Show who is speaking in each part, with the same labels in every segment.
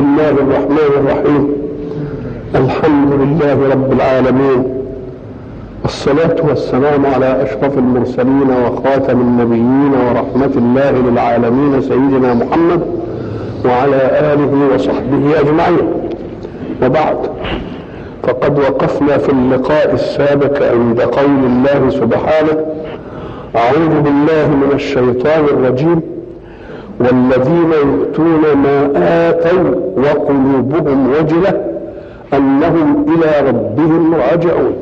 Speaker 1: الله الرحمن الرحيم الحمد لله رب العالمين والصلاة والسلام على أشرف المرسلين وخاتم النبيين ورحمة الله للعالمين سيدنا محمد وعلى آله وصحبه أجمعين وبعد فقد وقفنا في اللقاء السابق عند قول الله سبحانه أعوذ بالله من الشيطان الرجيم والذين يؤتون ما آتوا وقلوبهم وجلة أنهم إلى ربهم راجعون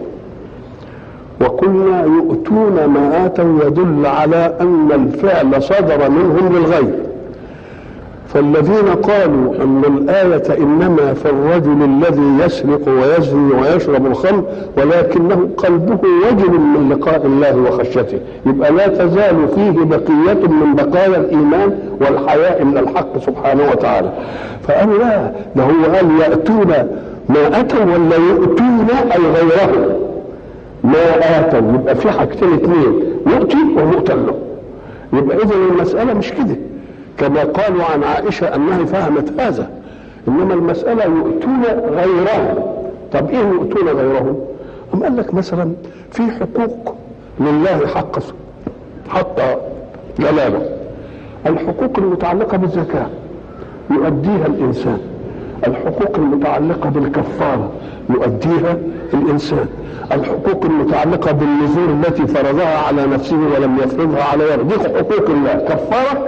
Speaker 1: وقلنا يؤتون ما آتوا يدل على أن الفعل صدر منهم للغير فالذين قالوا أن الآية إنما في الرجل الذي يسرق ويزني ويشرب الخمر ولكنه قلبه وجل من لقاء الله وخشيته يبقى لا تزال فيه بقية من بقايا الإيمان والحياء من الحق سبحانه وتعالى فقال لا ده هو قال يأتون ما أتوا ولا يؤتون أي غيره ما آتوا يبقى في حاجتين اثنين يؤتي ومؤتى له يبقى إذا المسألة مش كده كما قالوا عن عائشة أنها فهمت هذا إنما المسألة يؤتون غيرهم طب إيه يؤتون غيرهم أم قال لك مثلا في حقوق لله حق حق جلاله الحقوق المتعلقة بالزكاة يؤديها الإنسان الحقوق المتعلقة بالكفارة يؤديها الإنسان الحقوق المتعلقة بالنذور التي فرضها على نفسه ولم يفرضها على غيره دي حقوق الله كفارة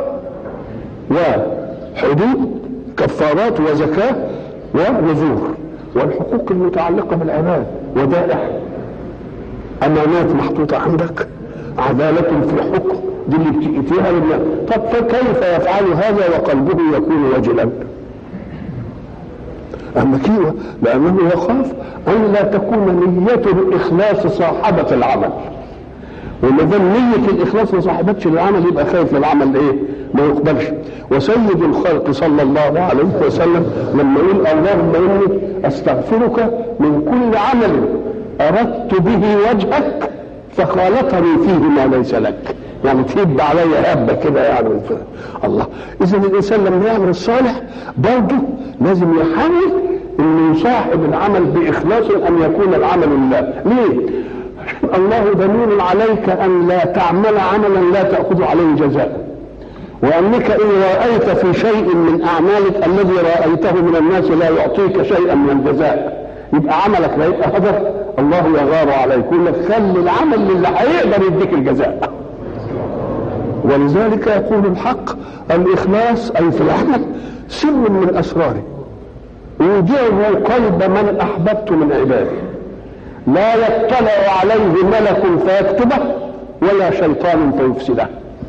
Speaker 1: وحدود كفارات وزكاة ونذور والحقوق المتعلقة بالعباد ودائع أمانات محطوطة عندك عدالة في حكم دي اللي بتأتيها لله طب فكيف يفعل هذا وقلبه يكون وجلا أما كيف لأنه يخاف أن لا تكون نية الإخلاص صاحبة العمل وما دام نية الإخلاص ما صاحبتش العمل يبقى خايف العمل إيه؟ ما يقبلش وسيد الخلق صلى الله عليه وسلم لما يقول اللهم إني أستغفرك من كل عمل أردت به وجهك فخالطني فيه ما ليس لك يعني تهب علي هبه كده يعني الله اذا الانسان لما يعمل الصالح برضه لازم يحاول انه يصاحب العمل باخلاص ان يكون العمل لله ليه الله دليل عليك ان لا تعمل عملا لا تاخذ عليه جزاء وانك ان رايت في شيء من اعمالك الذي رايته من الناس لا يعطيك شيئا من الجزاء يبقى عملك لا يبقى هدف الله يغار عليك يقول لك خلي العمل للي هيقدر يديك الجزاء ولذلك يقول الحق الإخلاص أي في العمل سر من أسراره يودعه قلب من أحببت من عبادي لا يطلع عليه ملك فيكتبه ولا شيطان فيفسده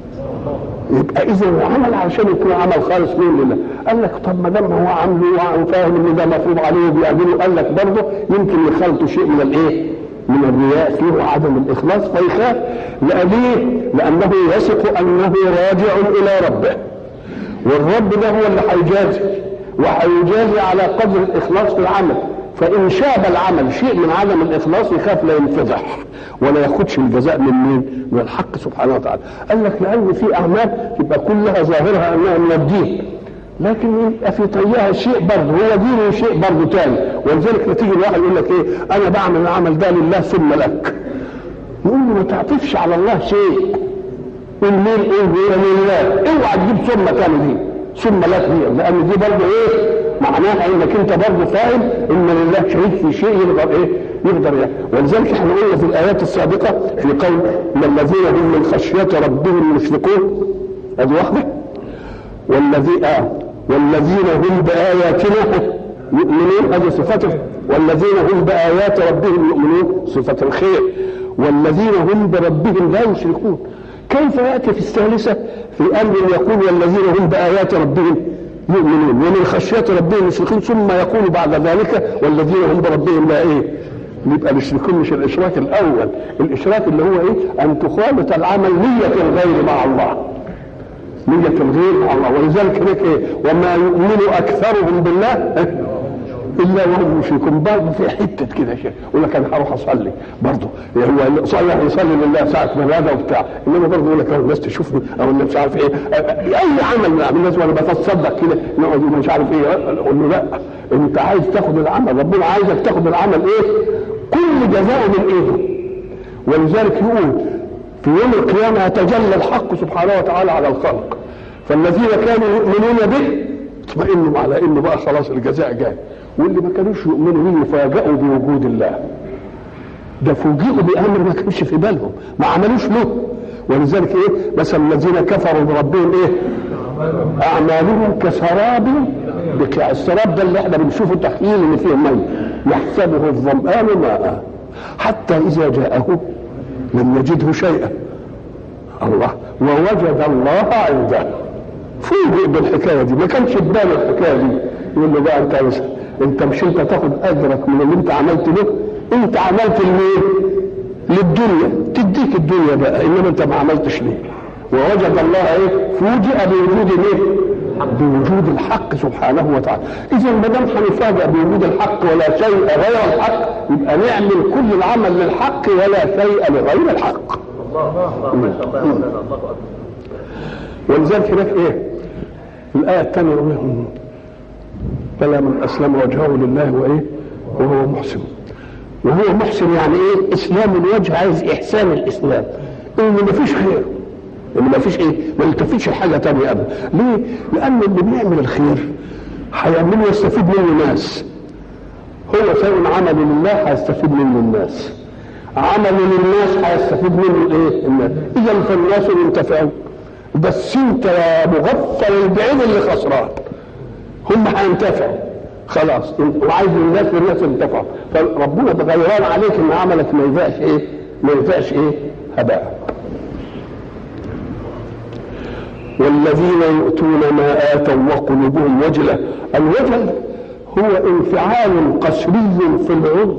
Speaker 1: يبقى اذا العمل علشان يكون عمل خالص مين لله قال لك طب ما دام هو عامله وفاهم ان ده مفروض عليه وبيعمله قال لك برضه يمكن يخلطوا شيء من الايه؟ من الرياء فيه وعدم الاخلاص فيخاف ليه؟ لانه يثق انه راجع الى ربه والرب ده هو اللي هيجازي وهيجازي على قدر الاخلاص في العمل فان شاب العمل شيء من عدم الاخلاص يخاف لا ينفضح ولا ياخدش الجزاء من مين؟ من الحق سبحانه وتعالى قال لك لان في اعمال يبقى كلها ظاهرها انها من الدين لكن يبقى في طيها شيء برضه هو دينه شيء برضه تاني ولذلك تيجي الواحد يقول لك ايه انا بعمل العمل ده لله ثم لك يقول له ما تعطفش على الله شيء قول مين قول لله اوعى تجيب ثم تاني دي ثم لك دي لان دي برضه ايه معناها انك انت برضه فاهم ان لله شريك في شيء يقدر ايه يقدر يعني ولذلك احنا قلنا في الايات السابقه في قول ان الذين هم من خشيه ربهم مشركون ادي واحده والذي آه والذين هم بآياتنا يؤمنون هذه صفته والذين هم بآيات ربهم يؤمنون صفة الخير والذين هم بربهم لا يشركون كيف يأتي في الثالثة في أمر يقول والذين هم بآيات ربهم يؤمنون ومن خشية ربهم يشركون ثم يقول بعد ذلك والذين هم بربهم لا إيه يبقى الاشراكون مش الاشراك الاول الاشراك اللي هو ايه ان تخالط العمل نية الغير مع الله نية الغير مع الله ولذلك هناك ايه وما يؤمن اكثرهم بالله الا وهم مشركون برضه في حته كده شيء يقول لك انا هروح اصلي برضه هو صلى يصلي لله ساعه ما هذا وبتاع انما برضه يقول لك اهو الناس تشوفني او الناس مش عارف ايه اي عمل من الناس وانا بتصدق كده نقعد مش عارف ايه اقول له لا انت عايز تاخد العمل ربنا عايزك تاخد العمل ايه كل جزاءه من ايده ولذلك يقول في يوم القيامه يتجلى الحق سبحانه وتعالى على الخلق فالذين كانوا يؤمنون به اطمئنوا على انه بقى خلاص الجزاء جاي واللي ما كانوش يؤمنوا به يفاجئوا بوجود الله ده فوجئوا بامر ما كانش في بالهم ما عملوش له ولذلك ايه مثلا الذين كفروا بربهم ايه اعمالهم كسراب بقيع السراب ده اللي احنا بنشوفه تخيل ان فيه مي يحسبه الظمآن ماء حتى اذا جاءه لم يجده شيئا الله ووجد الله عنده فوجئ بالحكايه دي ما كانش في باله الحكايه دي يقول له بقى انت انت مش انت تاخد اجرك من اللي انت عملت له انت عملت لمين؟ للدنيا تديك الدنيا بقى انما انت ما عملتش ليه ووجد الله ايه فوجئ بوجود ايه بوجود الحق سبحانه وتعالى اذا ما دام هنفاجئ بوجود الحق ولا شيء غير الحق يبقى نعمل كل العمل للحق ولا شيء لغير الحق
Speaker 2: الله الله الله الله اكبر
Speaker 1: ولذلك هناك ايه الآية الثانية بلى من أسلم وجهه لله وإيه وهو محسن وهو محسن يعني إيه إسلام الوجه عايز إحسان الإسلام إن ما فيش خير إن ما فيش إيه ما يلتفتش حاجة تانية أبدا ليه؟ لأن اللي بيعمل الخير هيعمله يستفيد منه ناس هو شيء عمل لله هيستفيد منه الناس عمل للناس هيستفيد منه الايه؟ الناس اذا فالناس ينتفعون بس انت يا مغفل البعيد اللي خسران هم هينتفعوا خلاص وعايز الناس والناس ينتفعوا فربنا بغيران عليك ان عملك ما يبقاش ايه؟ ما يبقاش ايه؟ هباء والذين يؤتون ما آتوا وقلوبهم وجلة الوجل هو انفعال قسري في العضو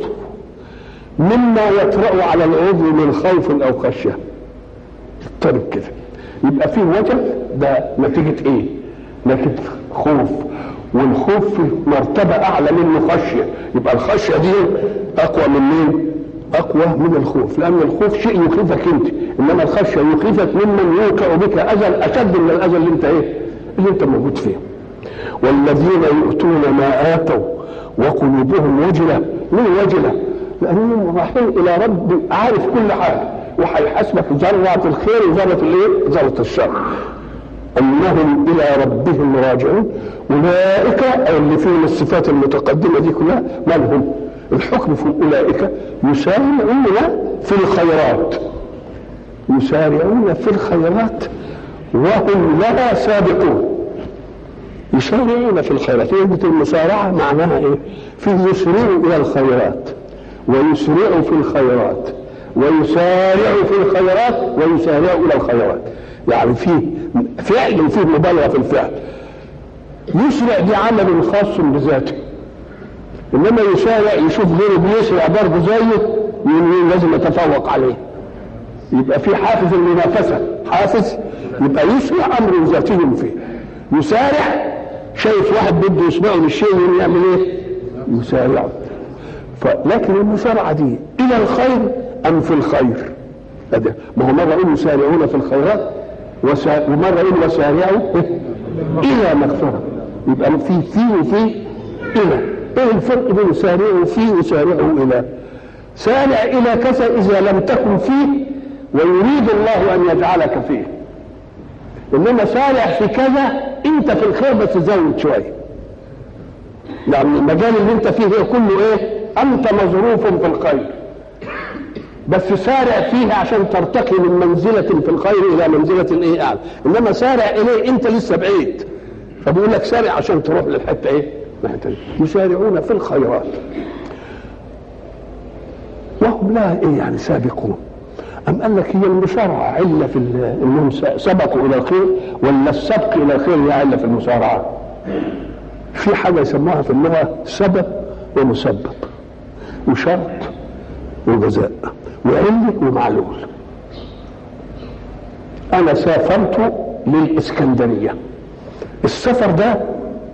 Speaker 1: مما يطرأ على العضو من خوف أو خشية يضطرب كده يبقى في وجل ده نتيجة ايه؟ نتيجة خوف والخوف في مرتبة أعلى منه خشية يبقى الخشية دي أقوى من مين؟ أقوى من الخوف لأن الخوف شيء يخيفك أنت إنما الخشية يخيفك ممن يوقع بك أذى أشد من الأذى اللي أنت إيه؟ اللي أنت موجود فيه والذين يؤتون ما آتوا وقلوبهم وجلة ليه وجلة؟ لأنهم رايحين إلى رب عارف كل حاجة وهيحاسبك ذرة الخير وذرة الايه؟ ذرة الشر. انهم الى ربهم راجعون اولئك اللي فيهم الصفات المتقدمه دي كلها من هم؟ الحكم في اولئك يسارعون في الخيرات يسارعون في الخيرات وهم لها سابقون يسارعون في الخيرات كلمة المسارعة معناها ايه؟ في يسرعوا إلى الخيرات ويسرعوا في الخيرات ويسارع في الخيرات ويسارع الى الخيرات يعني في فعل فيه مبالغه في الفعل يسرع دي عمل خاص بذاته انما يسارع يشوف غيره بيسرع برضه زيه يقول لازم يتفوق عليه يبقى في حافز المنافسه حافز يبقى يسرع امر ذاتي فيه يسارع شايف واحد بده يسبقه للشيء يعمل ايه؟ يسارعه لكن المسارعه دي الى الخير ام في الخير هذا ما هو مره يقول يسارعون في الخيرات وسا... ومره يقول وسارعوا الى مغفره يبقى في في وفي الى ايه الفرق بين يسارعوا فيه وسارعوا الى سارع الى كذا اذا لم تكن فيه ويريد الله ان يجعلك فيه انما سارع في كذا انت في الخير بس زود شويه يعني المجال اللي انت فيه هو كله ايه انت مظروف في الخير بس سارع فيه عشان ترتقي من منزلة في الخير إلى منزلة إيه أعلى، إنما سارع إليه أنت لسه بعيد. فبيقول لك سارع عشان تروح للحتة إيه؟ الحتة يسارعون في الخيرات. وهم لا إيه يعني سابقون. أم قال لك هي المسارعة علة في إنهم سبقوا إلى الخير ولا السبق إلى الخير هي علة في المسارعة؟ في حاجة يسموها في اللغة سبب ومسبب وشرط وجزاء وعلة ومعلول أنا سافرت للإسكندرية السفر ده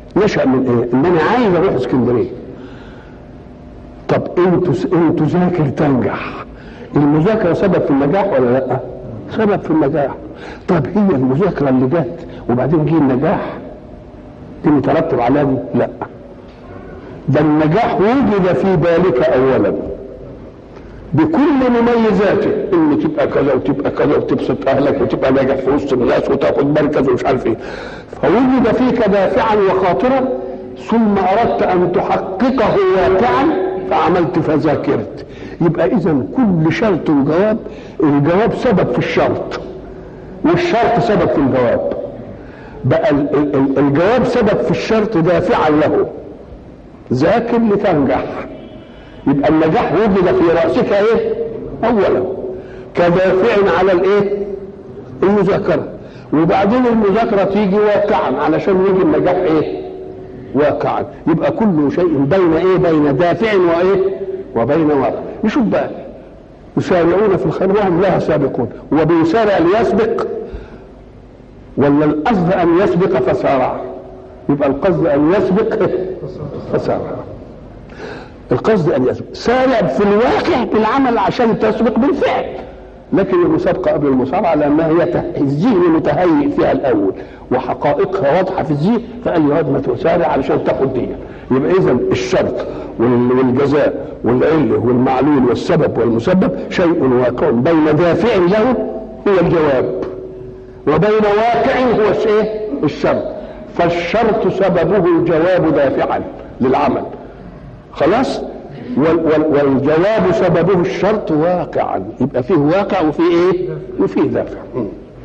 Speaker 1: نشأ من ايه؟ ان انا عايز اروح اسكندريه طب انتوا انتوا ذاكر تنجح المذاكره سبب في النجاح ولا لا؟ سبب في النجاح طب هي المذاكره اللي جت وبعدين جه النجاح دي مترتب على دي؟ لا ده النجاح وجد في بالك اولا بكل مميزاته ان تبقى كذا وتبقى كذا وتبسط اهلك وتبقى ناجح في وسط الناس وتاخد مركز ومش عارف ايه فوجد فيك دافعا وخاطرا ثم اردت ان تحققه واقعا فعملت فذاكرت يبقى اذا كل شرط جواب الجواب سبب في الشرط والشرط سبب في الجواب بقى ال- ال- الجواب سبب في الشرط دافعا له ذاكر لتنجح يبقى النجاح وجد في راسك ايه اولا كدافع على الايه المذاكره وبعدين المذاكره تيجي واقعا علشان يجي النجاح ايه واقعا يبقى كل شيء بين ايه بين دافع وايه وبين واقع نشوف بقى يسارعون في الخير وهم لها سابقون وبيسارع ليسبق ولا القصد ان يسبق فسارع يبقى القصد ان يسبق فسارع القصد ان يسبق سارع في الواقع بالعمل عشان تسبق بالفعل لكن المسابقه قبل المسارعه لانها هي ته- الذهن متهيئ فيها الاول وحقائقها واضحه في الذهن فقال يا واد ما تسارع علشان تاخد دي يبقى اذا الشرط وال- والجزاء والعله والمعلول والسبب والمسبب شيء واقع بين دافع له هو الجواب وبين واقع هو الشيء الشرط فالشرط سببه الجواب دافعا للعمل خلاص وال وال والجواب سببه الشرط واقعا يبقى فيه واقع وفيه ايه وفيه دافع م.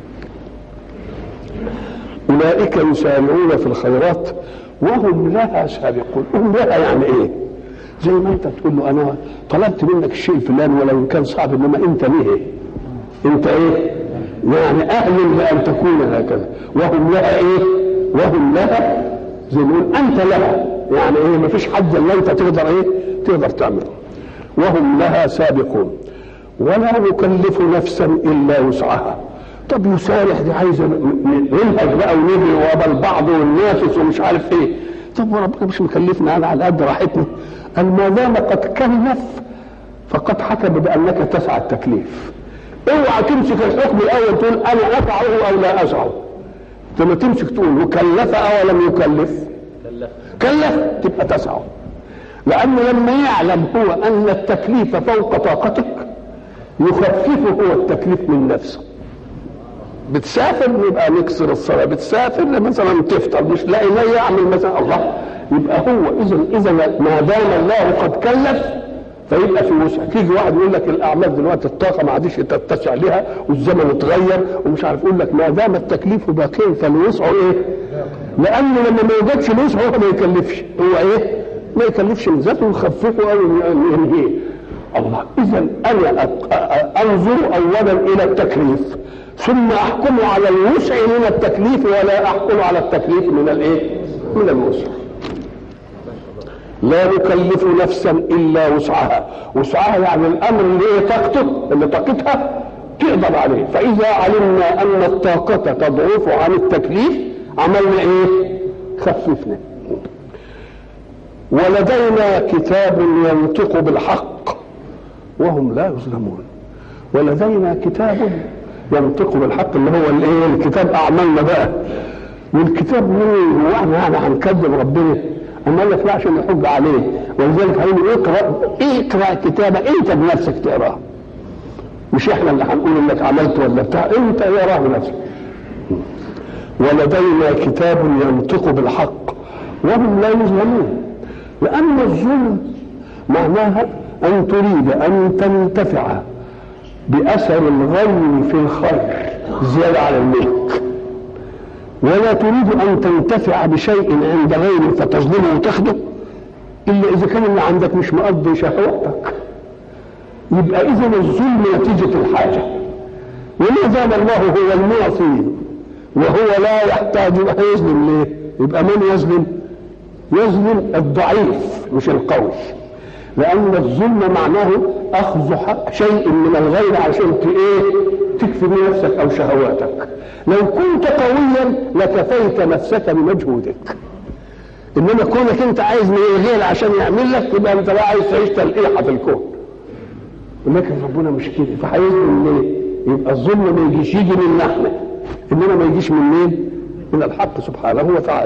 Speaker 1: اولئك يسارعون في الخيرات وهم لها سابقون هم لها يعني ايه زي ما انت تقول له انا طلبت منك الشيء الفلاني ولو كان صعب انما انت ليه انت ايه يعني اهل لان تكون هكذا وهم لها ايه وهم لها زي ما نقول انت لها يعني ايه ما فيش حد الا انت تقدر ايه تقدر تعمله وهم لها سابقون ولا نكلف نفسا الا وسعها طب يسارح دي عايزه ننهج بقى ونجري ورا البعض والنافس ومش عارف ايه طب وربنا مش مكلفنا انا على قد راحتنا قال ما دام قد كلف فقد حكم بانك تسعى التكليف اوعى تمسك الحكم الاول تقول انا افعله او لا افعله لما تمسك تقول وكلف او لم يكلف كلف تبقى تسعه لانه لما يعلم هو ان التكليف فوق طاقتك يخففه هو التكليف من نفسه بتسافر يبقى نكسر الصلاه بتسافر مثلا تفطر مش لاقي لا يعمل مثلا الله يبقى هو اذا اذا ما دام الله قد كلف فيبقى في وسع تيجي واحد يقول لك الاعمال دلوقتي الطاقه ما عادش تتسع لها والزمن اتغير ومش عارف يقول لك ما دام التكليف باقي فالوسع ايه؟ لانه لما ما يوجدش الوسع هو ما يكلفش هو ايه؟ ما يكلفش من ذاته ويخففه او ينهيه الله اذا انا انظر اولا الى التكليف ثم احكم على الوسع من التكليف ولا احكم على التكليف من الايه؟ من الوسع لا نكلف نفسا الا وسعها وسعها يعني الامر اللي هي طاقته اللي طاقتها تقدر عليه فاذا علمنا ان الطاقه تضعف عن التكليف عملنا ايه خففنا ولدينا كتاب ينطق بالحق وهم لا يظلمون ولدينا كتاب ينطق بالحق اللي هو الايه الكتاب اعمالنا بقى والكتاب مين هو احنا يعني هنكذب ربنا اما قال لك لا عشان يحج عليه ولذلك هيقول اقرا اقرا كتابه انت بنفسك تقراه مش احنا اللي هنقول انك عملت ولا بتاع انت اقراه بنفسك ولدينا كتاب ينطق بالحق وهم لا يظلمون لان الظلم معناها ان تريد ان تنتفع باثر الغي في الخير زياده على الملك ولا تريد ان تنتفع بشيء عند غيرك فتظلمه وتاخده الا اذا كان اللي عندك مش مقضي شهوتك يبقى اذا الظلم نتيجه الحاجه وما دام الله هو المعطي وهو لا يحتاج يظلم ليه؟ يبقى من يظلم؟ يظلم الضعيف مش القوي لان الظلم معناه اخذ حق شيء من الغير عشان ايه تكفي بنفسك او شهواتك لو كنت قويا لكفيت نفسك بمجهودك انما كونك انت عايز من الغير عشان يعمل لك يبقى انت بقى عايز تعيش تلقيحه في الكون ولكن ربنا مش كده فهيظلم ليه؟ يبقى الظلم ما يجيش يجي من احنا انما ما يجيش من مين؟ من الحق سبحانه وتعالى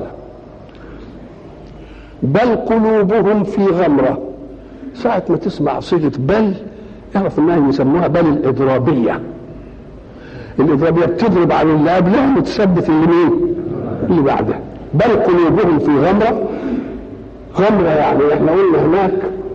Speaker 1: بل قلوبهم في غمره ساعة ما تسمع صيغة بل اعرف انها يسموها بل الاضرابية الاضرابية بتضرب عن اللي قبلها وتثبت اللي مين؟ اللي بعدها بل قلوبهم في غمرة غمرة يعني احنا قلنا هناك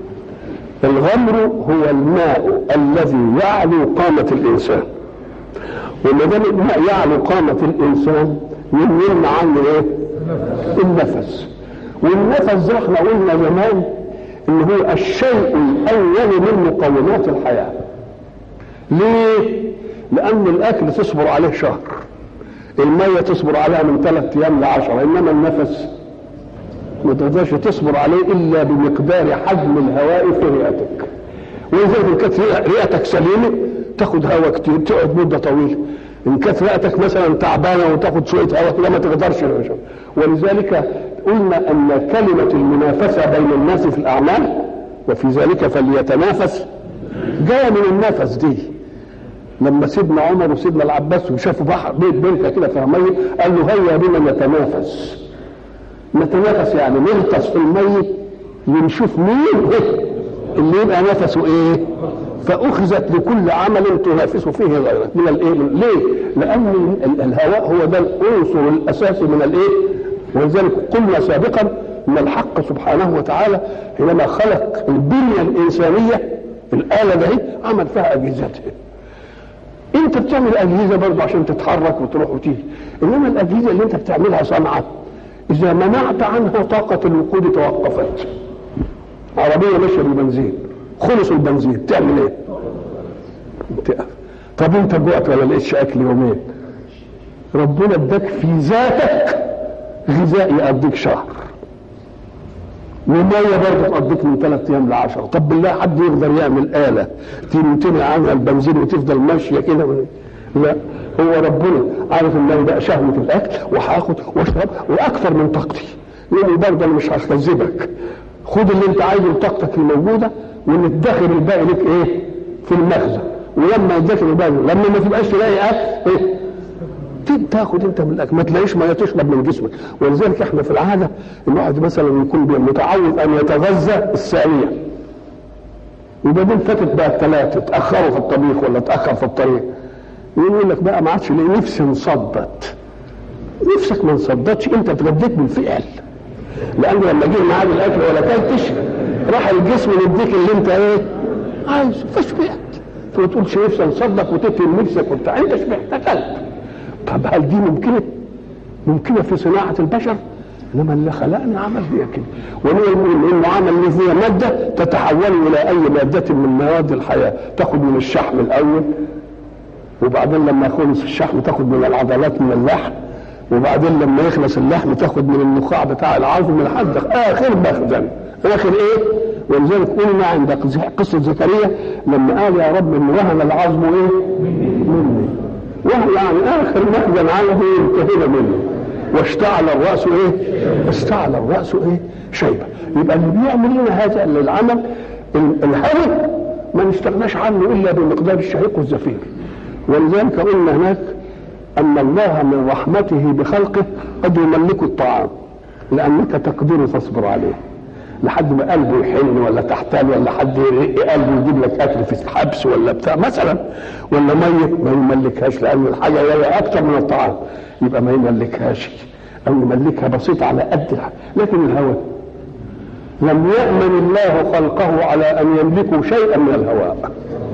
Speaker 1: الغمر هو الماء الذي يعلو قامة الإنسان وما دام الماء يعلو قامة الإنسان يمنع عنه إيه؟ النفس والنفس زي احنا قلنا زمان إن هو الشيء الأول من مقومات الحياة ليه؟ لأن الأكل تصبر عليه شهر المية تصبر عليها من ثلاث أيام لعشرة إنما النفس ما تقدرش تصبر عليه الا بمقدار حجم الهواء في رئتك ولذلك ان كانت رئتك سليمه تاخد هواء كتير تقعد مده طويله ان كانت رئتك مثلا تعبانه وتاخد شويه هواء كده ما تقدرش ولذلك قلنا ان كلمه المنافسه بين الناس في الاعمال وفي ذلك فليتنافس جايه من النفس دي لما سيدنا عمر وسيدنا العباس شافوا بحر بيت بركه كده في ميه قال له هيا بنا نتنافس نتنافس يعني نغطس في الميت ونشوف مين اللي يبقى نفسه ايه فاخذت لكل عمل تنافس فيه غيرك من الايه من ليه لان الهواء هو ده العنصر الاساسي من الايه ولذلك قلنا سابقا ان الحق سبحانه وتعالى حينما خلق البنيه الانسانيه الاله دي عمل فيها اجهزتها انت بتعمل اجهزه برضه عشان تتحرك وتروح وتيجي انما الاجهزه اللي انت بتعملها صنعه إذا منعت عنها طاقة الوقود توقفت عربية ماشية بالبنزين خلص البنزين تعمل ايه؟ تقف طب انت جوعت ولا لقيتش اكل يومين ربنا اداك في ذاتك غذاء يقضيك شهر ومية برضه تقضيك من ثلاث ايام لعشرة طب بالله حد يقدر يعمل آلة تمتنع عنها البنزين وتفضل ماشية كده لا هو ربنا عارف ان انا بقى شهوه الاكل وهاخد واشرب واكثر من طاقتي يقول برضه انا مش هستذبك خد اللي انت عايزه طاقتك الموجوده وندخر الباقي لك ايه في المخزن ولما يدخر الباقي لما ما تبقاش تلاقي اكل ايه تاخد انت من الاكل ما تلاقيش ميه تشرب من جسمك ولذلك احنا في العاده الواحد مثلا يكون متعود ان يتغذى السريع وبعدين فاتت بقى الثلاثه اتاخروا في الطبيخ ولا اتاخر في الطريق يقول لك بقى ما عادش ليه نفسي انصدت نفسك ما انصدتش انت اتغديت بالفعل لان لما جه ميعاد الاكل ولا اكلتش راح الجسم يديك اللي انت ايه عايزه فشبعت فما تقولش نفسي انصدك وتتهم نفسك وبتاع انت شبعت اكلت طب هل دي ممكنه؟ ممكنه في صناعه البشر؟ انما اللي خلقنا عمل فيها كده ومن المهم انه عمل لي فيها ماده تتحول الى اي ماده من مواد الحياه تاخد من الشحم الاول وبعدين لما يخلص الشحم تاخد من العضلات من اللحم وبعدين لما يخلص اللحم تاخد من النخاع بتاع العظم لحد اخر مخزن اخر ايه ولذلك قلنا عند قصه زكريا لما قال يا رب ان وهن العظم ايه مني وهو يعني اخر مخزن عنده انتهينا منه واشتعل الراس ايه اشتعل الراس ايه شيبه يبقى اللي بيعمل لنا هذا العمل الهوى ما نستغناش عنه الا بمقدار الشهيق والزفير ولذلك قلنا هناك ان الله من رحمته بخلقه قد يملك الطعام لانك تقدر تصبر عليه لحد ما قلبه يحن ولا تحتال ولا حد قلبه يجيب لك اكل في الحبس ولا بتاع مثلا ولا ميه ما يملكهاش لان الحاجه هي اكثر من الطعام يبقى ما يملكهاش او يملكها بسيطه على قد لكن الهوى لم يأمن الله خلقه على ان يملكوا شيئا من الهواء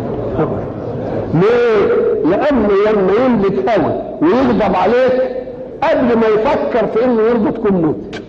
Speaker 1: ليه؟ لأنه لما يملك هوى ويغضب عليك قبل ما يفكر في انه يرضى تكون مت.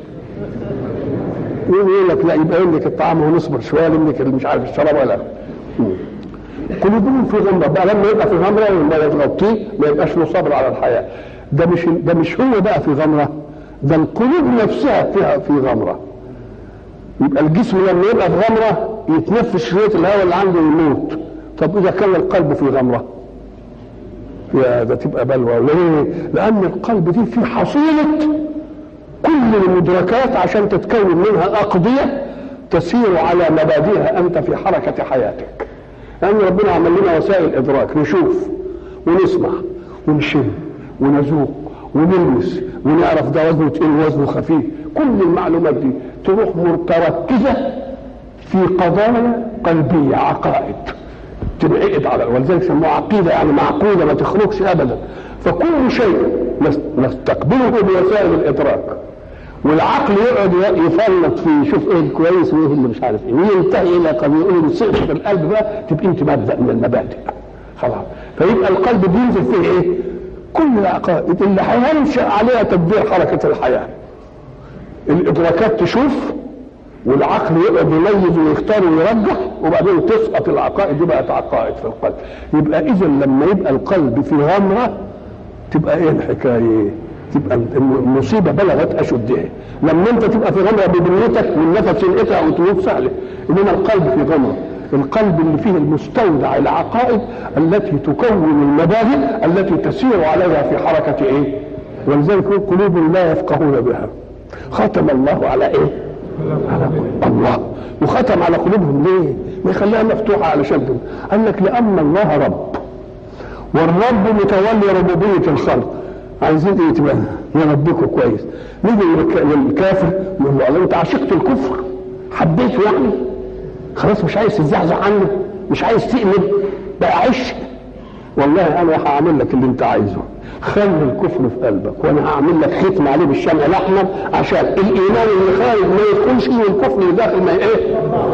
Speaker 1: يقول لك لا يبقى يملك الطعام ونصبر شويه يملك مش عارف الشراب ولا قلوبهم في غمره بقى لما يبقى في غمره وما يتغطيه ما يبقاش له صبر على الحياه ده مش ده مش هو بقى في غمره ده القلوب نفسها فيها في غمره يبقى الجسم لما يبقى في غمره يتنفس شويه الهواء اللي عنده يموت طب اذا كان القلب في غمره يا ده تبقى بلوى ليه؟ لان القلب دي فيه حصيله كل المدركات عشان تتكون منها أقضية تسير على مبادئها أنت في حركة حياتك لأن ربنا عمل لنا وسائل إدراك نشوف ونسمع ونشم ونذوق ونلمس ونعرف ده وزنه تقيل وزنه خفيف كل المعلومات دي تروح متركزة في قضايا قلبية عقائد تنعقد على ولذلك سموها عقيدة يعني معقودة ما تخرجش أبدا فكل شيء نستقبله بوسائل الإدراك والعقل يقعد يفلط فيه يشوف ايه الكويس وايه اللي مش عارف ايه وينتهي الى قضيه يقول له صيغه في القلب بقى تبقى انت مبدا من المبادئ خلاص فيبقى القلب بينزل فيه ايه؟ كل العقائد اللي هينشا عليها تدبير حركه الحياه الادراكات تشوف والعقل يقعد يميز ويختار ويرجح وبعدين تسقط العقائد دي بقت عقائد في القلب يبقى اذا لما يبقى القلب في غمره تبقى ايه الحكايه؟ تبقى المصيبه بلغت اشدها لما انت تبقى في غمره ببنيتك والنفس ينقطع وتموت سهله انما القلب في غمره القلب اللي فيه المستودع العقائد التي تكون المبادئ التي تسير عليها في حركه ايه؟ ولذلك قلوب لا يفقهون بها ختم الله على ايه؟ على الله وختم على قلوبهم ليه؟ ما يخليها مفتوحه على شد قال لك لان الله رب والرب متولي ربوبيه الخلق عايزين ايه تبقى يربكوا كويس نيجي للكافر نقول له الله انت عشقت الكفر حبيته يعني خلاص مش عايز تتزعزع عنه مش عايز تقلب بقى عش والله انا هعمل لك اللي انت عايزه خلي الكفر في قلبك وانا هعمل لك ختم عليه بالشمع الاحمر عشان الايمان اللي خارج ما يدخلش والكفر اللي داخل ما ايه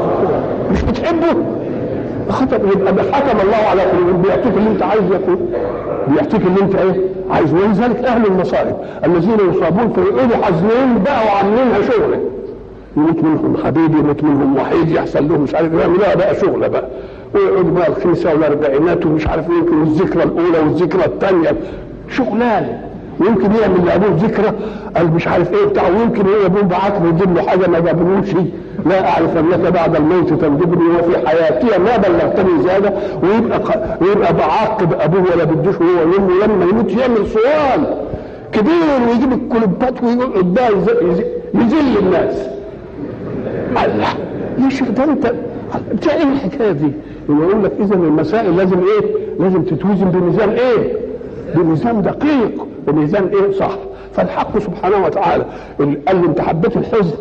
Speaker 1: مش بتحبه ختم يبقى حكم الله على قلوبهم بيعطيك اللي انت عايزه يكون بيعطيك اللي انت ايه عايز ولذلك اهل المصائب الذين يصابون فيقولوا حزنين بقى وعاملينها شغله يموت منهم حبيب يموت منهم وحيد يحصل لهم مش عارف يعملوها بقى شغله بقى ويقعدوا بقى الخمسه والاربعينات ومش عارف يمكن الذكرى الاولى والذكرى الثانيه شغلانه ويمكن يعمل لابوه ذكرى قال مش عارف ايه بتاع ويمكن هو ابوه بعت له يجيب له حاجه ما جابلوش لا اعرف انك بعد الموت تنجبني وفي حياتي ما بلغتني زياده ويبقى ويبقى بعاقب ابوه ولا بدوش هو يوم لما يموت يعمل صوان كبير ويجيب الكلوبات ويقعد بقى يذل الناس الله يا شيخ ده انت بتاع ايه الحكايه دي؟ يقول لك اذا المسائل لازم ايه؟ لازم تتوزن بميزان ايه؟ بميزان دقيق بميزان ايه صح فالحق سبحانه وتعالى قال له انت حبيت الحزن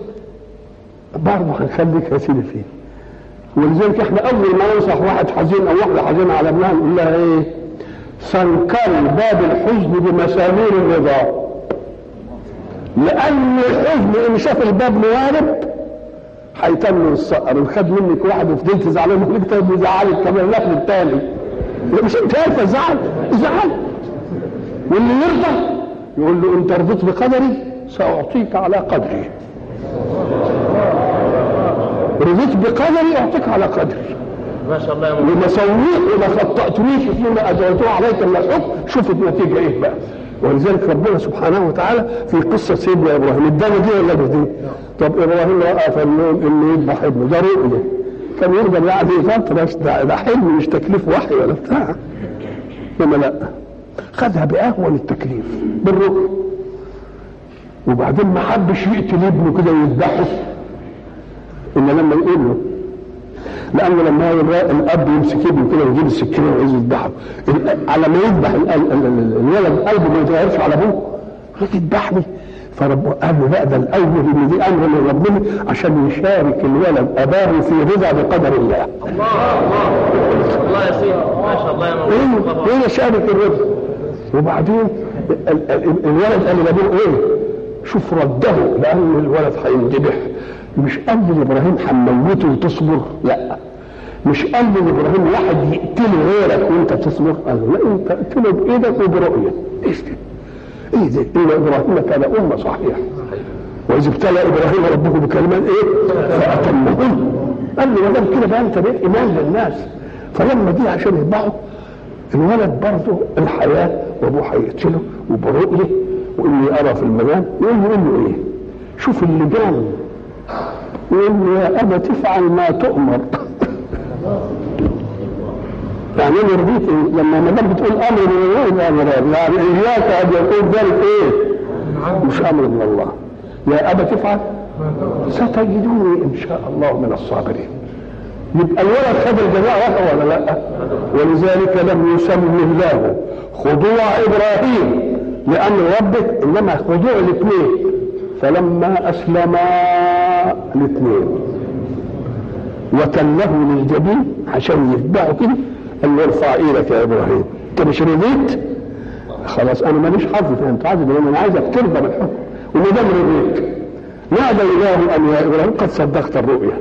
Speaker 1: برضه هنخليك يا سيدي فيه ولذلك احنا اول ما ننصح واحد حزين او واحده حزينه على ابنها نقول لها ايه؟ سنكر باب الحزن بمسامير الرضا لان الحزن ان شاف الباب موارب هيتم الصقر ان خد منك واحد وفضلت زعلان منك طيب يزعلك كمان لا الثاني مش انت عارفه زعل زعل واللي يرضى يقول له انت رضيت بقدري ساعطيك على قدري رضيت بقدري اعطيك على قدري
Speaker 2: ما شاء الله يا
Speaker 1: وما سويت وما خطأتنيش فيما اجريته عليك من الحكم شوف النتيجه ايه بقى ولذلك ربنا سبحانه وتعالى في قصه سيدنا ابراهيم ادانا دي ولا مش دي؟ طب ابراهيم وقف النوم انه يذبح ابنه ده رؤيه كان يقدر يعني فتره ده, ده حلم مش تكليف وحي ولا بتاع انما لا خدها باهون التكليف بالرؤيه وبعدين ما حبش يقتل ابنه كده ويذبحه الا لما يقول له لانه لما الاب يمسك ابنه كده ويجيب السكينه ويعوز يذبحه على ما يذبح الولد قلبه ما يتغيرش على ابوه لك يذبحني فرب قال له لا ده الاول ان دي امر من ربنا عشان يشارك الولد اباه في رضا بقدر الله.
Speaker 2: الله الله الله يا سيدي ما شاء الله يا مولانا
Speaker 1: ايه يشارك الرضا وبعدين الولد قال لابوه ايه؟ شوف رده لان الولد هينذبح مش قال لابراهيم هنموته وتصبر لا مش قال لابراهيم واحد يقتله غيرك وانت تصبر قال له لا انت اقتله بايدك وبرؤيه ايش ده؟ ايه ده؟ ان ابراهيم كان امه صحيح واذا ابتلى ابراهيم ربه بكلمات ايه؟ فاتمهن قال له ما دام كده بقى انت بقيت ايمان للناس فلما جه عشان يذبحه الولد برضه الحياه وابوه هيقتله وبرؤيه واني ارى في المنام يقول له يقول له ايه؟ شوف اللجان يقول له يا ابا تفعل ما تؤمر يعني انا رضيت إيه؟ لما ما دام بتقول امر من الله يبقى امر يعني اياك ان يكون ذلك ايه؟ مش امر من الله يا ابت افعل ستجدوني ان شاء الله من الصابرين يبقى الولد خد الجزاء ولا لا ولذلك لم يسمي الله خضوع ابراهيم لان ربك انما خضوع الاثنين فلما اسلما الاثنين وتله للجبين عشان يتبعوا كده قال له ارفع ايدك يا ابراهيم انت مش رضيت خلاص انا ماليش حظ في انت عايز انا عايزك ترضى بالحكم وما دام رضيت نادى الله ان يا ابراهيم قد صدقت الرؤيا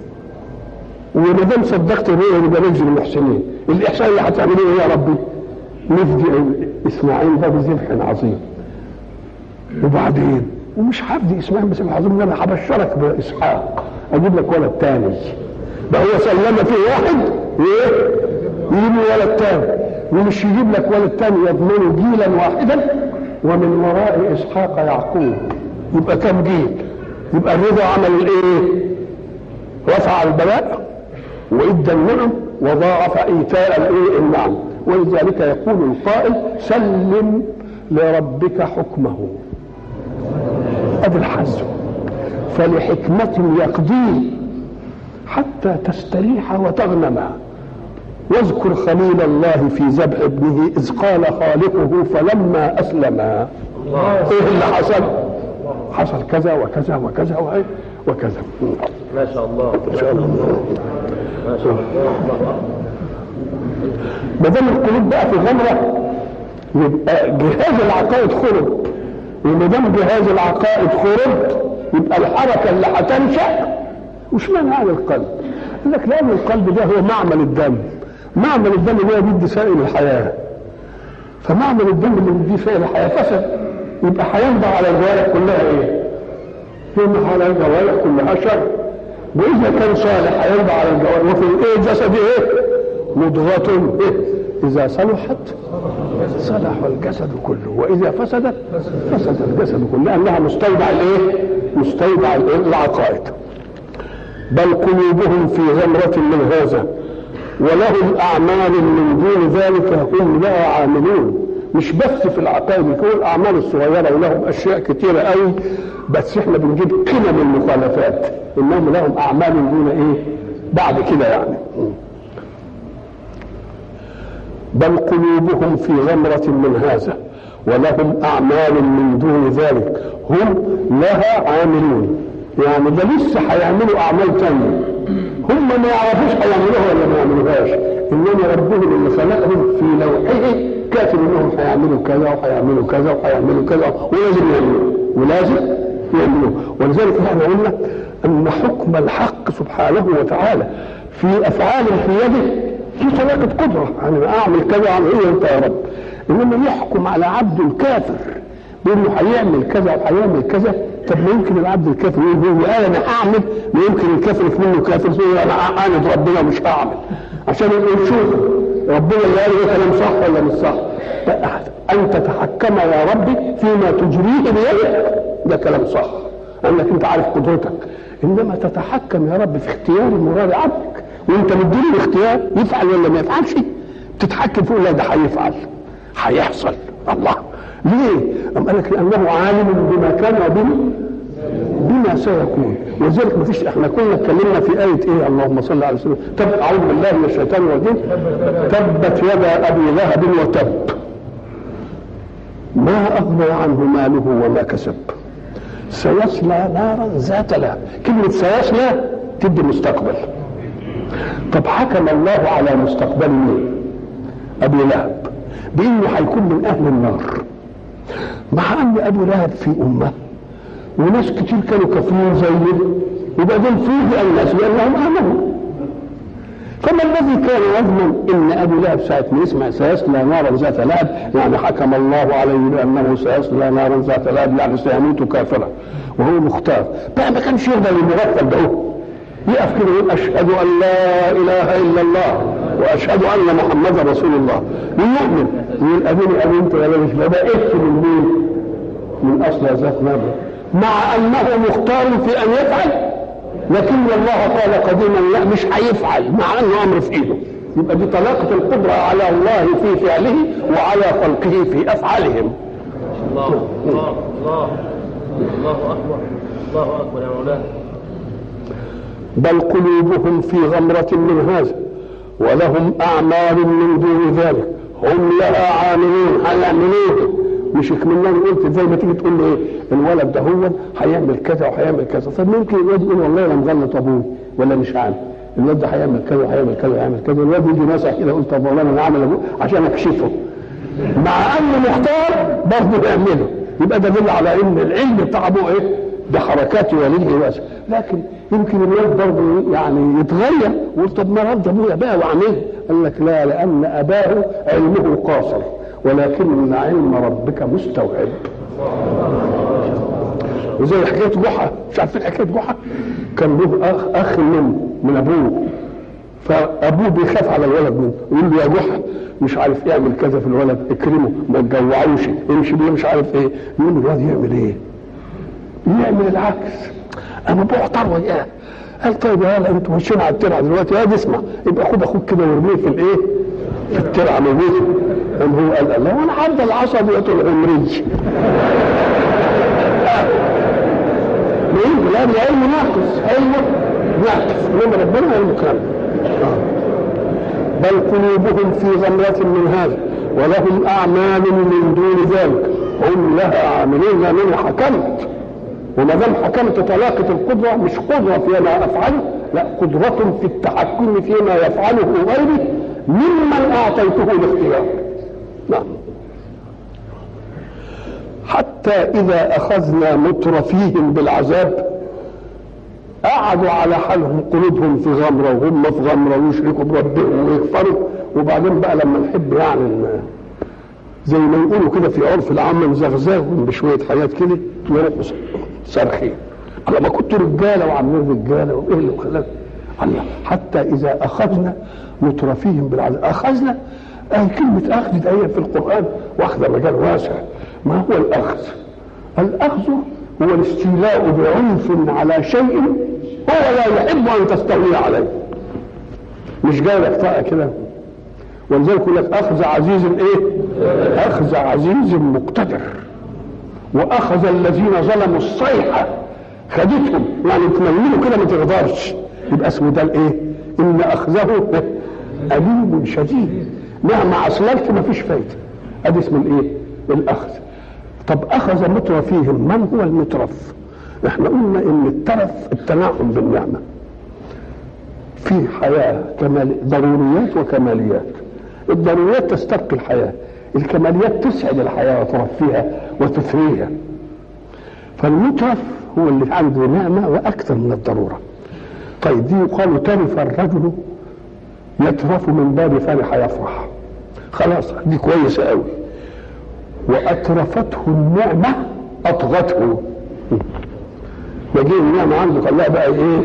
Speaker 1: وما دام صدقت الرؤيا يبقى نجزي المحسنين الاحسان اللي هتعملوه إيه يا ربي نفدي اسماعيل ده بذبح عظيم وبعدين ومش هفدي اسماعيل بذبح عظيم انا هبشرك باسحاق اجيب لك ولد تاني ده هو سلم فيه واحد ايه يجيب له ولد تاني ومش يجيب لك ولد تاني يضمنه جيلا واحدا ومن وراء اسحاق يعقوب يبقى كم جيل يبقى الرضا عمل الايه رفع البلاء وادى النعم وضاعف ايتاء الايه النعم ولذلك يقول القائل سلم لربك حكمه ادي الحزم فلحكمة يقضيه حتى تستريح وتغنم واذكر خليل الله في ذبح ابنه اذ قال خالقه فلما اسلم ايه اللي حصل؟ حصل كذا وكذا وكذا وكذا
Speaker 2: ما شاء الله
Speaker 1: ما شاء الله
Speaker 2: ما شاء الله
Speaker 1: ما دام القلوب بقى في غمره يبقى جهاز العقائد خرب وما دام جهاز العقائد خرب يبقى الحركه اللي هتنشا وش معنى هذا القلب؟ يقول لك لان القلب ده هو معمل الدم معمل الدم اللي هو بيدي سائل الحياه فمعمل الدم اللي بيدي سائل الحياه فسد يبقى هينبع على الجوارح كلها ايه؟ ينبع على الجوارح كلها شر واذا كان صالح هينبع على الجوارح وفي ايه الجسد ايه؟ مضغة إيه؟ إذا صلحت صلح الجسد كله وإذا فسدت فسد الجسد كله لأنها مستودع الإيه؟ مستودع الإيه؟ العقائد بل قلوبهم في غمرة من هذا ولهم أعمال من دون ذلك هم لها عاملون مش بس في العقائد يكون الأعمال الصغيرة ولهم أشياء كتيرة قوي بس إحنا بنجيب قمم المخالفات إنهم لهم أعمال دون إيه؟ بعد كده يعني بل قلوبهم في غمرة من هذا ولهم أعمال من دون ذلك هم لها عاملون يعني ده لسه هيعملوا أعمال تانية هم ما يعرفوش هيعملوها ولا ما يعملوهاش إنما ربهم اللي خلقهم في لوحه كاتب إنهم هيعملوا كذا وهيعملوا كذا وهيعملوا كذا ولازم يعملوه ولازم يعملوه ولذلك احنا قلنا أن حكم الحق سبحانه وتعالى في أفعال في يده في طلاقة قدرة يعني أعمل كذا أعمل إيه أنت يا رب إنما يحكم على عبد الكافر بأنه هيعمل كذا وهيعمل كذا طب ما يمكن العبد الكافر يقول هو قال أنا هعمل ما يمكن الكافر منه كافر يقول أنا أعاند ربنا مش هعمل عشان يقول شوف ربنا اللي قال ده كلام صح ولا مش صح أن تتحكم يا ربي فيما تجريه بيدك ده كلام صح أنك أنت عارف قدرتك إنما تتحكم يا رب في اختيار مراد عبدك وانت مديله الاختيار يفعل ولا ما يفعلش تتحكم فيه لا ده هيفعل هيحصل الله ليه؟ أم قال لك لأنه عالم بما كان وبما بما سيكون ولذلك ما فيش احنا كنا اتكلمنا في آية ايه اللهم صل على سيدنا تب أعوذ بالله من الشيطان الرجيم تبت يدا أبي لهب وتب ما أغنى عنه ماله وما كسب سيصلى نارا ذات لهب كلمة سيصلى تدي مستقبل طب حكم الله على مستقبل مين؟ ابي لهب بانه هيكون من اهل النار مع ان ابو لهب في امه وناس كتير كانوا كافرين زيه وبعدين فوجئ الناس بانهم امنوا فما الذي كان يضمن ان ابو لهب ساعه ما يسمع سيصلى نارا ذات لهب يعني حكم الله عليه بانه سيصلى نارا ذات لهب يعني سيموت كافرا وهو مختار بقى ما كانش يقدر المغفل ده يقف كده يقول اشهد ان لا اله الا الله واشهد ان محمدا رسول الله يؤمن يقول ابيني امنت ولا مش بدات من مين؟ من اصل ذات نبي مع انه مختار في ان يفعل لكن الله قال قديما لا مش هيفعل مع انه امر في ايده يبقى دي طلاقة القدرة على الله في فعله وعلى خلقه في أفعالهم
Speaker 2: الله الله الله الله اكبر الله اكبر يا مولانا
Speaker 1: بل قلوبهم في غمرة من هذا ولهم أعمال من دون ذلك هم لها عاملون هيعملوها مش اكملنا قلت زي ما تيجي تقول لي ايه الولد ده هو هيعمل كذا وهيعمل كذا طب ممكن الواد يقول والله انا مغلط ابوي ولا مش عامل الواد ده هيعمل كذا وهيعمل كذا وهيعمل كذا الواد يجي ناصح كده يقول طب والله انا عامل ابوه عشان اكشفه مع انه محتار برضه يعمله يبقى ده دليل على ان العلم بتاع ابوه ايه بحركات والده واسع لكن يمكن الولد برضه يعني يتغير ويقول طب ما رد ابويا بقى واعمله قال لك لا لان اباه علمه قاصر ولكن علم ربك مستوعب وزي حكايه جحا مش عارفين حكايه جحا كان له اخ اخ من من ابوه فابوه بيخاف على الولد منه يقول له يا جحا مش عارف يعمل كذا في الولد اكرمه ما تجوعوش امشي بيه مش عارف ايه يقول له الواد يعمل ايه؟ يعمل العكس انا بعطر وياه قال طيب يا هلا انتوا ماشيين على الترعه دلوقتي يا اسمع يبقى خد اخوك كده وارميه في الايه؟ في الترعه موجوده قام هو قال لا وانا عبد العصبية العمري لا ده علم ناقص علم ناقص انما ربنا علم كامل بل قلوبهم في غمرة من هذا ولهم أعمال من دون ذلك هم لها عاملون لأنني حكمت وما دام حكمت طلاقة القدرة مش قدرة فيما أفعله لا قدرة في التحكم فيما يفعله غيري ممن أعطيته الاختيار نعم حتى إذا أخذنا مترفيهم بالعذاب قعدوا على حالهم قلوبهم في غمرة وهم في غمرة ويشركوا بربهم ويكفروا وبعدين بقى لما نحب يعني ن- زي ما يقولوا كده في عرف العامة نزغزغهم بشوية حاجات كده يروحوا صارخين على ما كنتوا رجالة وعاملين رجالة وإيه اللي خلاك الله حتى إذا أخذنا مترفيهم بالعذاب أخذنا أي كلمة أخذ دي آية في القرآن واخذة مجال واسع ما هو الأخذ؟ الأخذ هو الاستيلاء بعنف على شيء هو لا يحب أن تستولي عليه مش جاي لك طاقة كده ولذلك يقول لك أخذ عزيز إيه؟ أخذ عزيز مقتدر وأخذ الذين ظلموا الصيحة خدتهم يعني تملموا كده ما تقدرش يبقى اسمه ده الايه؟ ان اخذه اليم شديد مهما اصللت ما فيش فايده ادي اسم الايه؟ الاخذ طب اخذ مترفيهم من هو المترف؟ احنا قلنا ان الترف التنعم بالنعمه في حياه كمال ضروريات وكماليات الضروريات تستبقي الحياه الكماليات تسعد الحياه وترفيها وتثريها فالمترف هو اللي عنده نعمه واكثر من الضروره طيب دي يقال ترف الرجل يترف من باب فرح يفرح خلاص دي كويسه قوي واترفته النعمه اطغته يجي النعمه عنده قال لها بقى ايه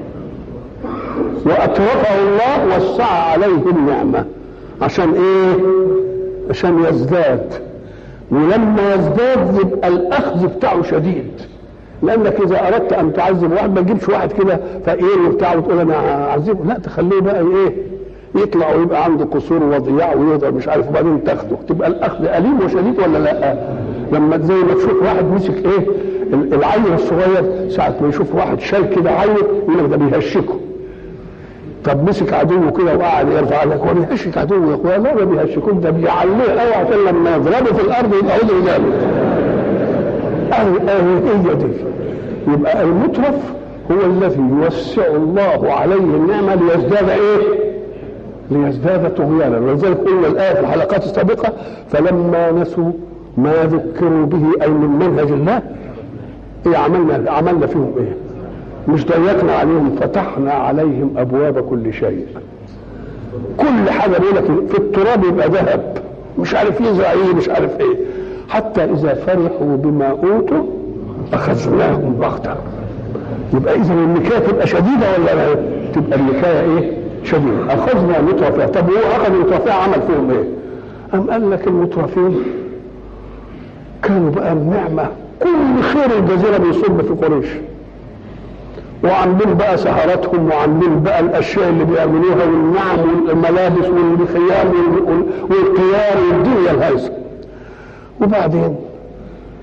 Speaker 1: واترفه الله وسع عليه النعمه عشان ايه عشان يزداد ولما يزداد يبقى الاخذ بتاعه شديد لانك اذا اردت ان تعذب واحد ما تجيبش واحد كده فقير وبتاع وتقول انا اعذبه لا تخليه بقى ايه يطلع ويبقى عنده قصور وضياع ويقدر مش عارف وبعدين تاخده تبقى الاخذ اليم وشديد ولا لا لما زي ما تشوف واحد مسك ايه العيل الصغير ساعه ما يشوف واحد شال كده عيل يقول لك ده بيهشكه طب مسك عدوه كده وقعد يرفع لك هو بيهشك عدوه يا اخويا لا ما بيهشكوش ده بيعليه قوي عشان لما يضربه في الارض يبقى عذر جامد اهي اهي هي دي يبقى المترف هو الذي يوسع الله عليه النعمه ليزداد ايه؟ ليزداد طغيانا ولذلك قلنا الايه في الحلقات السابقه فلما نسوا ما ذكروا به اي من منهج الله ايه عملنا عملنا فيهم ايه؟ مش ضيقنا عليهم فتحنا عليهم ابواب كل شيء كل حاجه بيقول لك في التراب يبقى ذهب مش عارف يزرع ايه مش عارف ايه حتى اذا فرحوا بما اوتوا اخذناهم بغته يبقى اذا النكايه تبقى شديده ولا لا تبقى النكايه ايه شديده اخذنا مترفيه طب هو اخذ المترفيه عمل فيهم ايه ام قال لك المترفين كانوا بقى النعمه كل خير الجزيره بيصب في قريش وعاملين بقى سهراتهم وعاملين بقى الاشياء اللي بيعملوها والنعم والملابس والخيام والقيار والدنيا الهيصه وبعدين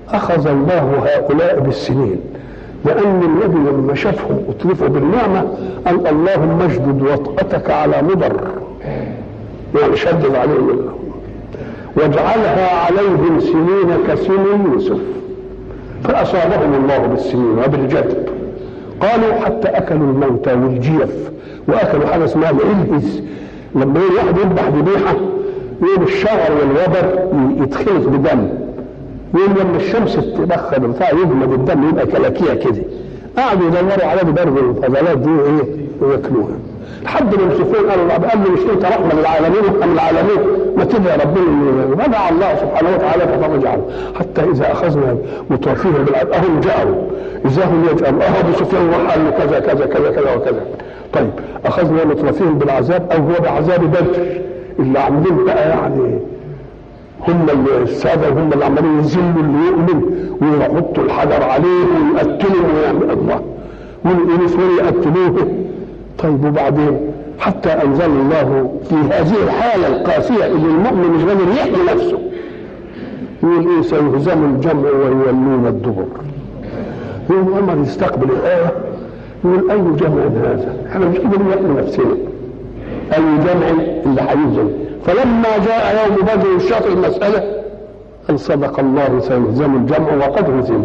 Speaker 1: أخذ الله هؤلاء بالسنين لأن النبي لما شافهم أتلفوا بالنعمة قال اللهم اشدد وطأتك على مضر يعني شدد عليهم واجعلها عليهم سنين كسن يوسف فأصابهم الله بالسنين وبالجدب قالوا حتى أكلوا الموتى والجيف وأكلوا حاجة اسمها الإلهز لما يجي واحد يذبح ذبيحة يقول الشعر والوبر يتخلط بدم يقول لما الشمس تبخر بتاع يجمد الدم يبقى كلاكيع كده قعدوا يدوروا على دي برضه الفضلات دي ايه وياكلوها لحد ما يوسفون قالوا قال له مش انت رحمه للعالمين وارحم العالمين ما تدعي ربنا ودعا الله سبحانه وتعالى ففرج عنه حتى اذا اخذنا متوفيهم بالعذاب اهم جاءوا اذا هم يجأروا اه ابو سفيان راح قال له كذا كذا كذا كذا وكذا طيب اخذنا متوفيهم بالعذاب او هو بعذاب بدر اللي عاملين بقى يعني هم السادة هم اللي عمالين يذلوا اللي يؤمن ويحطوا الحجر عليه ويقتلوا ويعمل الله والنسوان يقتلوه طيب وبعدين حتى انزل الله في هذه الحالة القاسية اللي المؤمن مش قادر يحمي نفسه يقول ايه سيهزم الجمع ويولون الدبر يقوم عمر يستقبل الآية يقول أي جمع هذا؟ احنا مش قادرين نحمي نفسنا أي جمع اللي هيهزم فلما جاء يوم بدر الشاطئ المسألة أن صدق الله سيهزم الجمع وقد هزم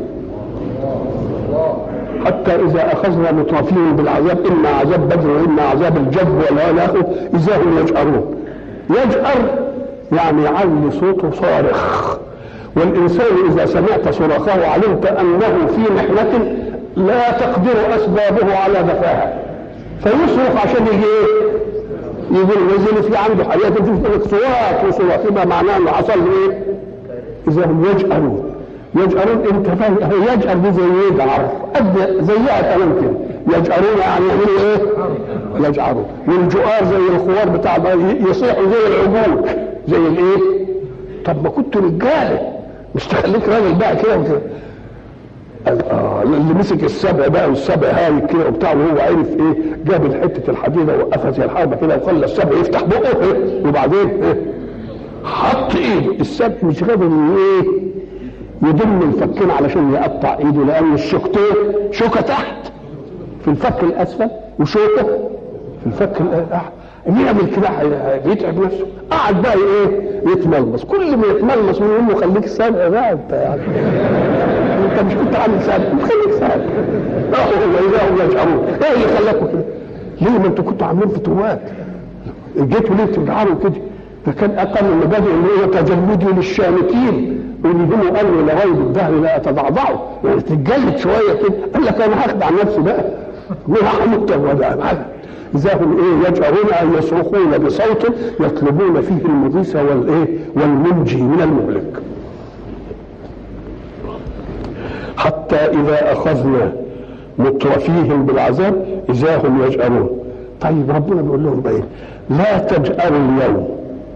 Speaker 1: حتى إذا أخذنا مترفيهم بالعذاب إما عذاب بدر وإما عذاب الجب ولا آخره إذا هم يجأرون يجأر يعني يعلي صوته صارخ والإنسان إذا سمعت صراخه علمت أنه في محنة لا تقدر أسبابه على دفعها فيصرخ عشان يجي إيه؟ يقول نزل في عنده حياة تجد صوات وصوات يبقى معناه انه حصل له ايه؟ اذا هم يجأرون يجأرون انت فاهم هو يجأر دي زي يجعر قد زيها كمان كده يجأرون يعني يعملوا ايه؟ يجعرون والجؤار زي الخوار بتاع يصيحوا زي العجول زي الايه؟ طب ما كنت رجاله مش تخليك راجل بقى كده وكده آه اللي مسك السبع بقى والسبع هاي كده وبتاع وهو عرف ايه جاب حته الحديده وقفها زي الحربه كده وخلى السبع يفتح بقه إيه وبعدين ايه حط ايده السبع مش قادر ايه يضم الفكين علشان يقطع ايده لان الشوكتين شوكه تحت في الفك الاسفل وشوكه في الفك الاعلى يعمل كده بيتعب نفسه قعد بقى ايه يتملمس كل ما يتملمس من امه خليك سابق بقى انت يعني انت مش كنت عامل سابق خليك سابق راحوا اذا هم يشعرون ايه اللي خلاكم كده ليه ما انتوا كنتوا عاملين فتوات جيتوا ليه تجعلوا كده ده كان اقل المبادئ اللي هو تجلدي للشامتين ويجيبوا قالوا لغايه الدهر لا يتضعضعوا يعني تتجلد شويه كده قال لك انا هاخد عن نفسي بقى وهحمد وده إذا هم إيه يجأرون أن يصرخون بصوت يطلبون فيه المغيث والإيه والمنجي من المهلك حتى إذا أخذنا مترفيهم بالعذاب إذا هم يجأرون طيب ربنا بيقول لهم إيه لا تجأروا اليوم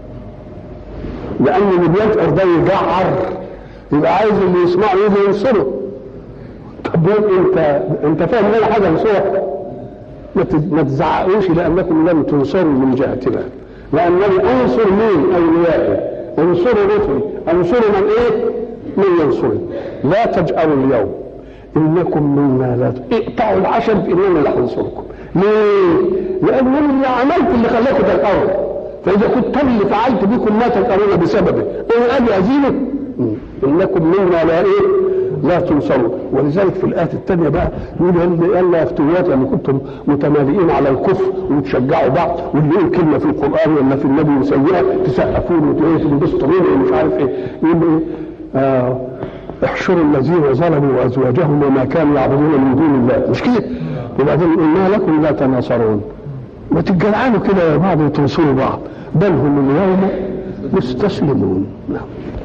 Speaker 1: لأن اللي بيجأر ده يجعر يبقى عايز اللي يسمعه يجي ينصره طب انت انت فاهم ولا حاجه ينصرك ما تزعقوش لانكم لم تنصروا من جهتنا لانني انصر مين اوليائي انصروا رسلي انصروا من ايه من ينصرني لا تجأروا اليوم انكم منا لا اقطعوا العشم في اننا لا هنصركم ليه؟ لان انا اللي عملت اللي خلاكم تلقوا فاذا كنت اللي فعلت بكم ما تلقون بسببه انا ابي ازيله انكم منا لا ايه لا تنصروا ولذلك في الآية الثانية بقى يقول يلا يا فتوات يعني كنتم متمالئين على الكفر وتشجعوا بعض واللي يقول كلمة في القرآن ولا في النبي سيئة تسقفون وتنبسطوا منه ومش عارف ايه يقول ايه آه احشروا الذين ظلموا وازواجهم وما كانوا يعبدون من دون الله مش كده وبعدين قلنا لكم لا تناصرون ما تتجلعنوا كده يا بعض وتنصروا بعض بل هم اليوم مستسلمون نعم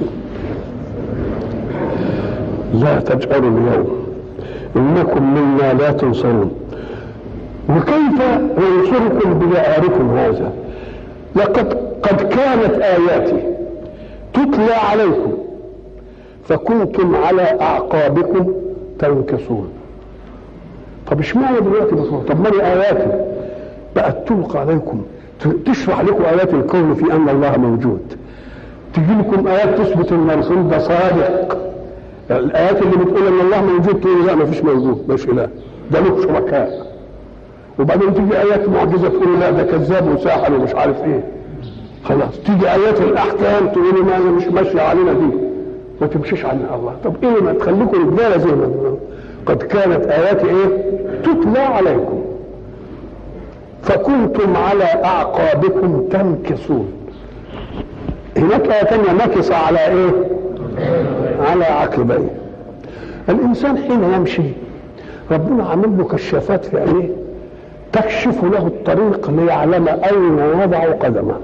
Speaker 1: لا تجأروا اليوم إنكم منا لا تنصرون وكيف ينصركم بجأركم هذا لقد قد كانت آياتي تتلى عليكم فكنتم على أعقابكم تنكصون طب اشمعنى دلوقتي بصور طب ما آياتي بقت تلقى عليكم تشرح لكم آيات الكون في أن الله موجود تجي لكم آيات تثبت أن الرسول ده صادق الايات اللي بتقول ان الله موجود تقول لا ما فيش موجود مش اله ده له شركاء وبعدين تيجي ايات معجزه تقول لا ده كذاب وساحر ومش عارف ايه خلاص تيجي ايات الاحكام تقول ما هي مش ماشيه علينا دي ما تمشيش علينا الله طب ايه ما تخليكم رجاله زي ما قد كانت اياتي ايه تتلى عليكم فكنتم على اعقابكم تنكصون هناك آية تانية نكص على ايه؟ على عقبيه الإنسان حين يمشي ربنا عامل له كشافات في عينيه تكشف له الطريق ليعلم أين يضع قدمه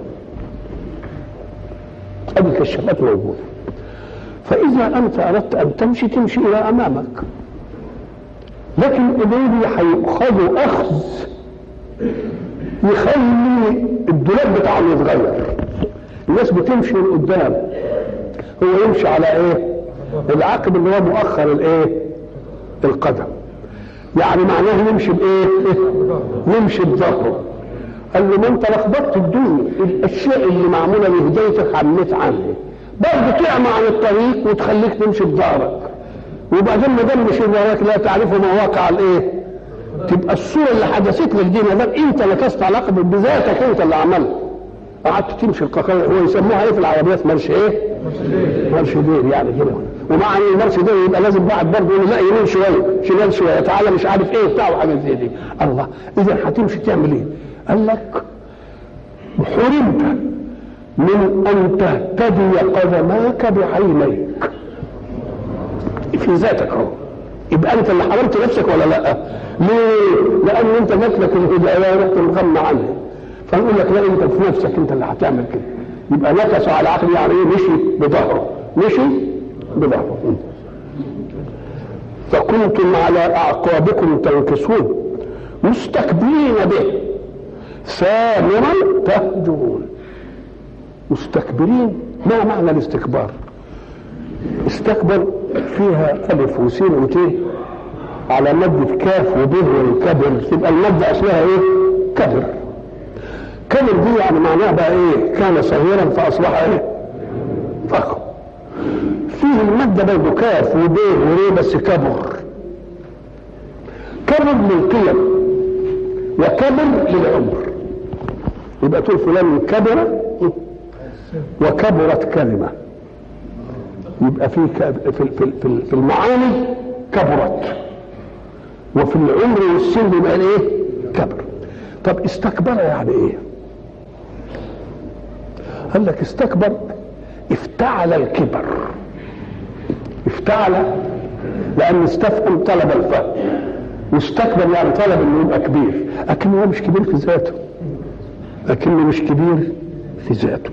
Speaker 1: هذه الكشافات موجودة فإذا أنت أردت أن تمشي تمشي إلى أمامك لكن إليه هيؤخذوا أخذ يخلي الدولاب بتاعه يتغير الناس بتمشي من قدام هو يمشي على ايه العقب اللي هو مؤخر الايه القدم يعني معناه يمشي بايه يمشي بظهره قال له ما انت لخبطت الدنيا الاشياء اللي معموله لهدايتك عميت عنها برضه تعمى عن الطريق وتخليك تمشي بظهرك وبعدين ما دام مشي بظهرك لا تعرف مواقع الايه تبقى الصوره اللي حدثت لك دي ما دام انت نكست علاقه بذاتك انت اللي عملها قعدت تمشي القاقية هو يسموها ايه في العربيات مرش ايه؟ مرش دير يعني كده ومع ان المرش دير يبقى لازم بعد برضه يقول لا يمين شويه شمال شويه تعالى مش عارف ايه بتاع وحاجات زي دي الله اذا هتمشي تعمل ايه؟ قال لك حرمت من ان تهتدي قدماك بعينيك في ذاتك اهو يبقى انت اللي حرمت نفسك ولا لا؟ ليه؟ لان انت جات لك الهدايه رحت مغمى عنها فنقول لك لا انت في نفسك انت اللي هتعمل كده يبقى نكس على عقل يعني ايه مشي بظهره مشي بظهره فكنتم على اعقابكم تنكسون مستكبرين به سامرا تهجرون مستكبرين ما معنى الاستكبار استكبر فيها الف وسين وت على مادة كاف وب والكبر تبقى المادة اصلها ايه كبر كبر دي يعني معناها بقى ايه كان صغيرا فاصبح ايه فخم فيه المادة برضه كاف وب وري بس كبر كبر للقيم وكبر للعمر يبقى تقول فلان كبر وكبرت كلمة يبقى في في في في, في المعاني كبرت وفي العمر والسن يبقى ايه كبر طب استكبر يعني ايه قال لك استكبر افتعل الكبر افتعل لان استفهم طلب الفهم واستكبر يعني طلب انه يبقى كبير لكن هو مش كبير في ذاته لكنه مش كبير في ذاته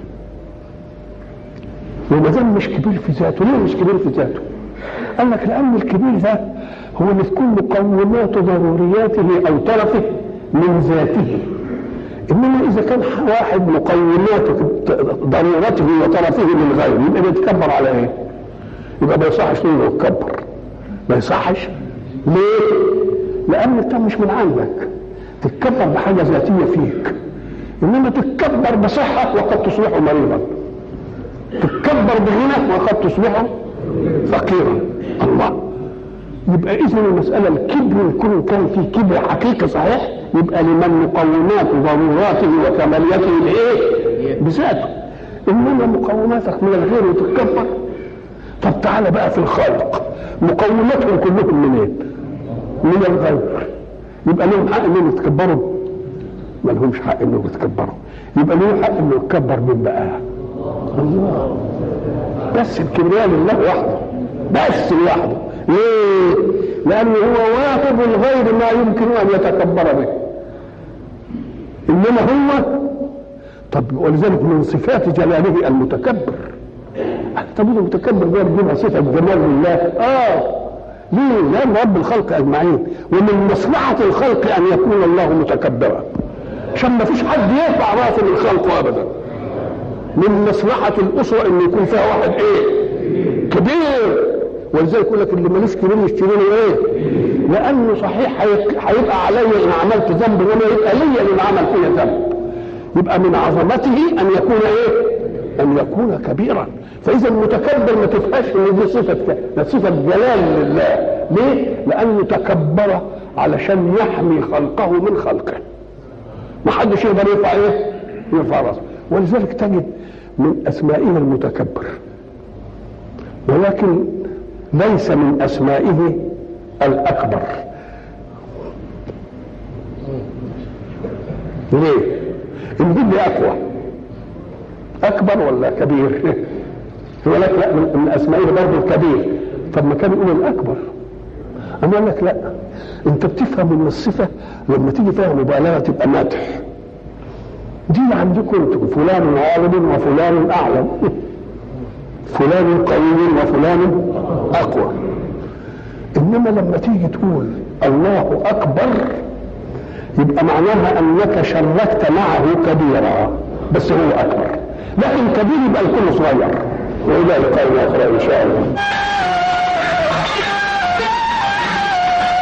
Speaker 1: وما دام مش كبير في ذاته ليه مش كبير في ذاته؟ قال لك لان الكبير ده هو اللي تكون مقومات ضرورياته او طرفه من ذاته انما اذا كان واحد مقومات ضرورته وطرفه من غيره يبقى بيتكبر على ايه؟ يبقى ما يصحش انه يتكبر ما يصحش ليه؟ لان انت مش من عندك تتكبر بحاجه ذاتيه فيك انما تتكبر بصحه وقد تصبح مريضا تتكبر بغنى وقد تصبح فقيرا الله يبقى اذا المساله الكبر يكون كان في كبر حقيقي صحيح يبقى لمن مقومات ضرورته وكماليته الايه؟ بذاته انما مقوماتك من الغير وتتكبر طب تعالى بقى في الخلق مقوماتهم كلهم منين؟ من الغير يبقى لهم حق انهم يتكبروا ما لهمش حق انهم يتكبروا يبقى لهم حق انه يتكبر من بقى الله بس الكبرياء لله وحده بس لوحده ليه؟ لأنه هو واهب الغير ما يمكن أن يتكبر به إنما هو طب ولذلك من صفات جلاله المتكبر طب المتكبر ده بيجيبها صفة جمال لله اه ليه؟ لأن رب الخلق أجمعين ومن مصلحة الخلق أن يكون الله متكبرا عشان ما فيش حد يرفع راسه من خلقه أبدا من مصلحة الأسرة إن يكون فيها واحد إيه؟ كبير ولذلك يقول لك اللي ملوش كبير يشتري له إيه؟ لأنه صحيح هيبقى علي إن عملت ذنب وما يبقى ليا إن عمل فيا ذنب يبقى من عظمته أن يكون إيه؟ ان يكون كبيرا فاذا المتكبر ما تبقاش ان دي صفه ك- ده صفه جلال لله ليه؟ لانه تكبر علشان يحمي خلقه من خلقه ما حدش يقدر يرفع ايه؟ يرفع راسه ولذلك تجد من اسمائه المتكبر ولكن ليس من اسمائه الاكبر ليه؟ الجد اقوى اكبر ولا كبير؟ يقول لك لا من من اسمائه برضه الكبير طب ما كان يقول الاكبر انا اقول لك لا انت بتفهم ان الصفه لما تيجي فيها مبالغه تبقى مدح دي عندكم انتم فلان عالم وفلان اعلم فلان قوي وفلان اقوى انما لما تيجي تقول الله اكبر يبقى معناها انك شركت معه كبيرا بس هو اكبر لكن كبير يبقى الكل صغير والى لقاء اخر ان شاء الله